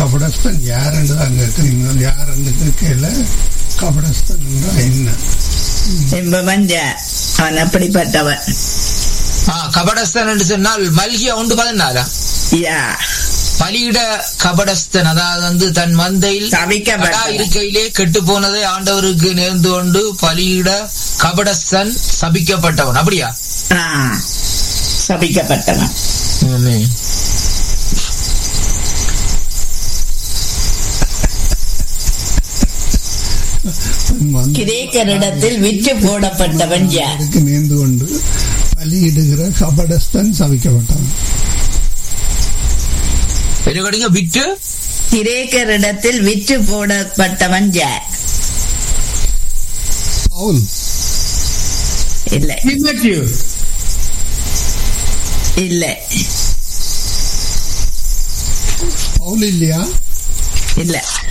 கபடஸ்தன் யாருன்னு தான் கேட்குறீங்க யாருன்னு கேட்கல கபடஸ்தன் என்ன என்பவன் ஜார் அவன் அப்படிப்பட்டவன் ஆ, கபடஸ்தன் என்று சொன்னால் மல்கியா உண்டு பதினாலா யா பலியிட கபடஸ்தன் அதாவது வந்து தன் மந்தையில் சபிக்கப்பட்டவன். கடா இருக்கையிலே கெட்டு போனதை ஆண்டவருக்கு நேர்ந்து கொண்டு பலியிட கபடஸ்தன் சபிக்கப்பட்டவன் அப்படியா ஆ, சபிக்கப்பட்டவன் ஆமென். கிரேக்கரிடத்தில் விற்று போடப்பட்டவன் யார் அதுக்கு நேர்ந்து கொண்டு பலியிடுகிற கபடஸ்தன் சபிக்கப்பட்டவன் என்ன கேட்டீங்க? விட்டு கிரேக்கரிடத்தில் விற்று போடப்பட்டவன் யார் பவுல் இல்லை Matthew. இல்லை பவுல் இல்லையா இல்லை